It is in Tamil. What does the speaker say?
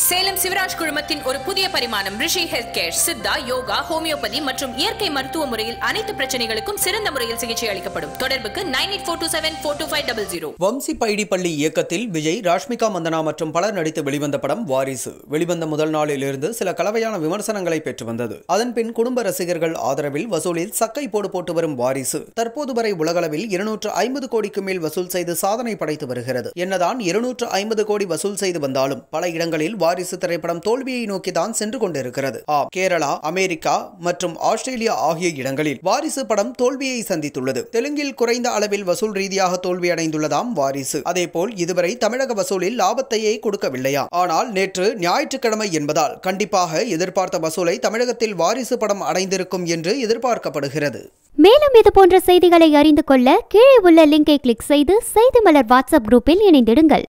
சேலம் சிவராஜ் குழுமத்தின் ஒரு புதிய பரிமாணம் Rishi health care Siddha yoga homeopathy மற்றும் இயற்கை மருத்துவ முறையில் அனைத்து பிரச்சனைகளுக்கும் சிறந்த முறையில் சிகிச்சை அளிக்கப்படும் தொடர்புக்கு nine eight four two seven four two five double zero Vamsi Paidipally இயக்கத்தில் விஜய் ராஷ்மிகா மந்தனா மற்றும் பலர் நடித்து வெளிவந்த படம் வாரிசு வெளிவந்த முதல் நாளிலிருந்து சில கலவையான விமர்சனங்களை பெற்று வந்தது அதன் பின் குடும்ப ரசிகர்கள் ஆதரவில் வசூலில் சக்கை போடு போட்டு வரும் வாரிசு தற்போது வரை உலகளவில் இருநூற்று ஐம்பது கோடிக்கு மேல் வசூல் செய்து சாதனை படைத்து வருகிறது என்னதான் இருநூற்று ஐம்பது கோடி வசூல் செய்து வந்தாலும் பல இடங்களில் வாரிசு திரைப்படம் தோல்வியை நோக்கி தான் சென்று கொண்டிருக்கிறது ஆம் கேரளா அமெரிக்கா மற்றும் ஆஸ்திரேலியா ஆகிய இடங்களில் வாரிசு படம் தோல்வியை சந்தித்துள்ளது தெலுங்கில் குறைந்த அளவில் வசூல் ரீதியாக தோல்வியடைந்துள்ளதாம் வாரிசு அதேபோல் இதுவரை தமிழக வசூலில் லாபத்தையே கொடுக்கவில்லையா ஆனால் நேற்று ஞாயிற்றுக்கிழமை என்பதால் கண்டிப்பாக எதிர்பார்த்த வசூலை தமிழகத்தில் வாரிசு படம் அடைந்திருக்கும் என்று எதிர்பார்க்கப்படுகிறது மேலும் இது போன்ற செய்திகளை அறிந்து கொள்ள கீழே உள்ள லிங்கை கிளிக் செய்து செய்தி மலர் வாட்ஸ்அப் குரூப்பில் இணைந்திடுங்கள்